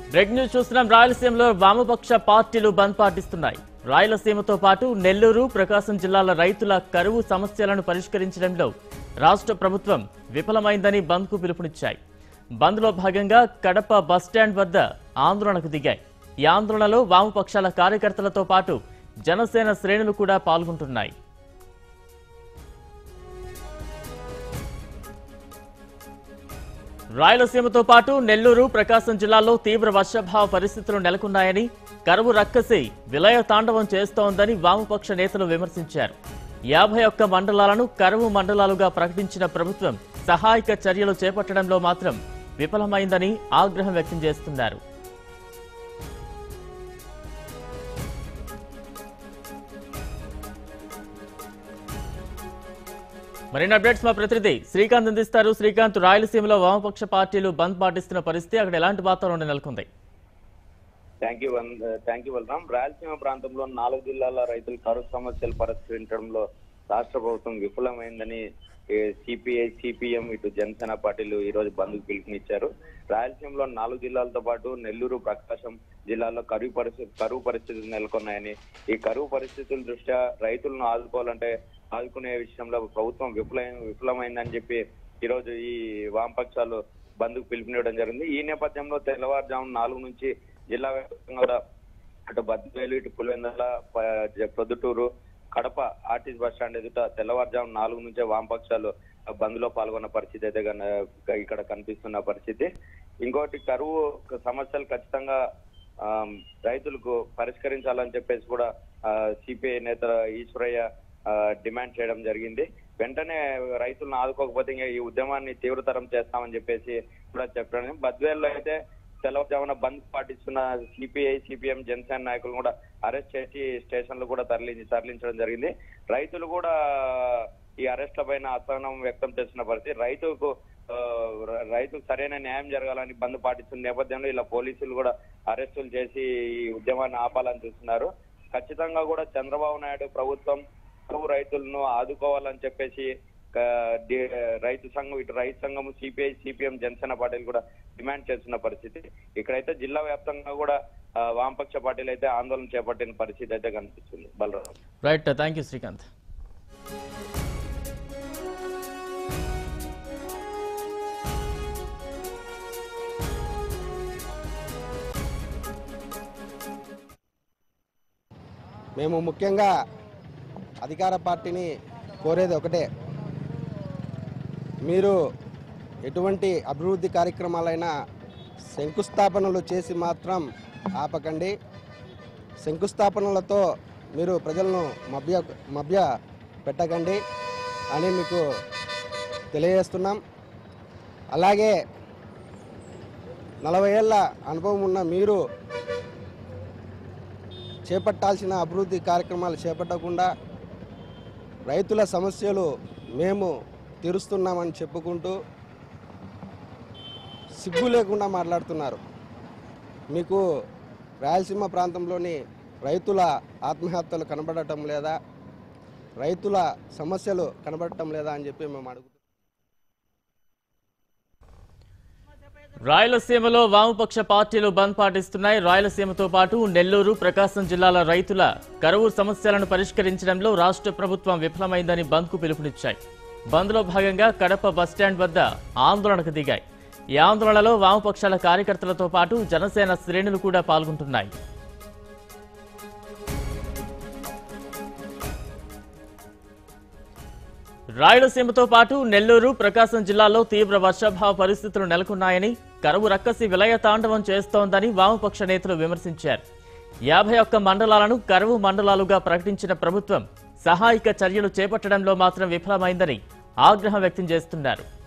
break news చూస్తున్నాం రాయలసీమలో వామపక్ష పార్టీలు బంద్ పాటిస్తున్నాయి రాయలసీమతో పాటు నెల్లూరు ప్రకాశం జిల్లాల రైతుల కరువు సమస్యలను పరిష్కరించడంలో రాష్ట్ర ప్రభుత్వం విఫలమైందని బంద్కు పిలుపునిచ్చాయి బంద్లో భాగంగా కడప బస్టాండ్ వద్ద ఆందోళనకు దిగాయి ఈ ఆందోళనలో వామపక్షాల కార్యకర్తలతో పాటు జనసేన శ్రేణులు కూడా పాల్గొంటున్నాయి రాయలసీమతో పాటు నెల్లూరు ప్రకాశం జిల్లాల్లో తీవ్ర వర్షాభావ పరిస్థితులు నెలకొన్నాయని కరువు రక్కసి విలయ తాండవం చేస్తోందని వామపక్ష నేతలు విమర్శించారు యాభై ఒక్క మండలాలను కరువు మండలాలుగా ప్రకటించిన ప్రభుత్వం సహాయక చర్యలు చేపట్టడంలో మాత్రం విఫలమైందని ఆగ్రహం వ్యక్తం చేస్తున్నారు మరిన్ని అప్డేట్స్ మా ప్రతినిధి శ్రీకాంత్ అందిస్తారు శ్రీకాంత్ రాయలసీమలో వామపక్ష పార్టీలు బంద్ పాటిస్తున్న పరిస్థితి అక్కడ ఎలాంటి వాతావరణం నెలకొంది thank you thank you Balaram Rayalaseema ప్రాంతంలో నాలుగు జిల్లాల రైతుల కరువు సమస్యలు పరిష్కరించడంలో రాష్ట్ర ప్రభుత్వం విఫలమైందని సిపిఐ సిపిఎం ఇటు జనసేన పార్టీలు ఈ రోజు బంద్కు పిలుపునిచ్చారు రాయలసీమలో నాలుగు జిల్లాలతో పాటు నెల్లూరు ప్రకాశం జిల్లాల్లో కరువు పరిస్థితి కరువు పరిస్థితులు నెలకొన్నాయని ఈ కరువు పరిస్థితుల దృష్ట్యా రైతులను ఆదుకోవాలంటే ఆదుకునే విషయంలో ప్రభుత్వం విఫలమైన విఫలమైందని చెప్పి ఈ రోజు ఈ వామపక్షాలు బంద్కు పిలుపునివ్వడం జరిగింది ఈ నేపథ్యంలో తెల్లవారుజాము నాలుగు నుంచి జిల్లా వ్యాప్తంగా కూడా అటు బద్వేలు ఇటు పులివెందల ప- జ- Proddatur Kadapa RTC bus stand ఎదుట తెల్లవారుజాము నాలుగు నుంచే వామపక్షాలు బంద్ లో పాల్గొన్న పరిస్థితి అయితే గన- ఇక్కడ కనిపిస్తున్న పరిస్థితి ఇంకోటి కరువు సమస్యలు ఖచ్చితంగా ఆమ్, రైతులకు పరిష్కరించాలని చెప్పేసి కూడా సిపిఐ నేత ఈశ్వరయ్య ఆ, డిమాండ్ చేయడం జరిగింది వెంటనే రైతులను ఆదుకోకపోతే ఇంకా ఈ ఉద్యమాన్ని తీవ్రతరం చేస్తామని చెప్పేసి కూడా చెప్పడం బద్వేల్లో అయితే తెల్లవారుజామున బంద్ పాటిస్తున్న సిపిఐ సిపిఎం జనసేన నాయకులు కూడా అరెస్ట్ చేసి స్టేషన్లు కూడా తరలించి తరలించడం జరిగింది రైతులు కూడా ఈ అరెస్ట్ల పైన అసహనం వ్యక్తం చేస్తున్న పరిస్థితి రైతుకు ఆ, ర- రైతుకు సరైన న్యాయం జరగాలని బంద్ పాటిస్తున్న నేపథ్యంలో ఇలా పోలీసులు కూడా అరెస్టులు చేసి ఈ ఉద్యమాన్ని ఆపాలని చూస్తున్నారు ఖచ్చితంగా కూడా చంద్రబాబు నాయుడు ప్రభుత్వం కరువు రైతులను ఆదుకోవాలని చెప్పేసి క- డి- రైతు సంఘం ఇటు రైతు సంఘం సిపిఐ సిపిఎం జనసేన పార్టీలు కూడా డిమాండ్ చేస్తున్న పరిస్థితి ఇక్కడైతే జిల్లా వ్యాప్తంగా కూడా ఆ, వామపక్ష పార్టీలు అయితే ఆందోళన చేపట్టిన పరిస్థితి అయితే కనిపిస్తుంది Balaram right thank you Srikanth మేము ముఖ్యంగా అధికార పార్టీని కోరేది ఒకటే మీరు ఎటువంటి అభివృద్ధి కార్యక్రమాలైనా శంకుస్థాపనలు చేసి మాత్రం ఆపకండి శంకుస్థాపనలతో మీరు ప్రజలను మభ్య మభ్య పెట్టకండి అని మీకు తెలియజేస్తున్నాం అలాగే నలభై ఏళ్ళ అనుభవం ఉన్న మీరు చేపట్టాల్సిన అభివృద్ధి కార్యక్రమాలు చేపట్టకుండా రైతుల సమస్యలు మేము తీరుస్తున్నామని చెప్పుకుంటూ సిగ్గు లేకుండా మాట్లాడుతున్నారు మీకు రాయలసీమ ప్రాంతంలోని రైతుల ఆత్మహత్యలు కనబడటం లేదా రైతుల సమస్యలు కనబడటం లేదా అని చెప్పి మేము అడుగుతున్నాం రాయలసీమలో వామపక్ష పార్టీలు బంద్ పాటిస్తున్నాయి రాయలసీమతో పాటు నెల్లూరు ప్రకాశం జిల్లాల రైతుల కరువు సమస్యలను పరిష్కరించడంలో రాష్ట్ర ప్రభుత్వం విఫలమైందని బంద్కు పిలుపునిచ్చాయి బంద్లో భాగంగా కడప బస్టాండ్ వద్ద ఆందోళనకు దిగాయి ఈ ఆందోళనలో వామపక్షాల కార్యకర్తలతో పాటు జనసేన శ్రేణులు కూడా పాల్గొంటున్నాయి రాయలసీమతో పాటు నెల్లూరు ప్రకాశం జిల్లాల్లో తీవ్ర వర్షాభావ పరిస్థితులు నెలకొన్నాయని కరువు రక్కసి విలయ తాండవం చేస్తోందని వామపక్ష నేతలు విమర్శించారు యాభై ఒక్క మండలాలను కరువు మండలాలుగా ప్రకటించిన ప్రభుత్వం సహాయక చర్యలు చేపట్టడంలో మాత్రం విఫలమైందని ఆగ్రహం వ్యక్తం చేస్తున్నారు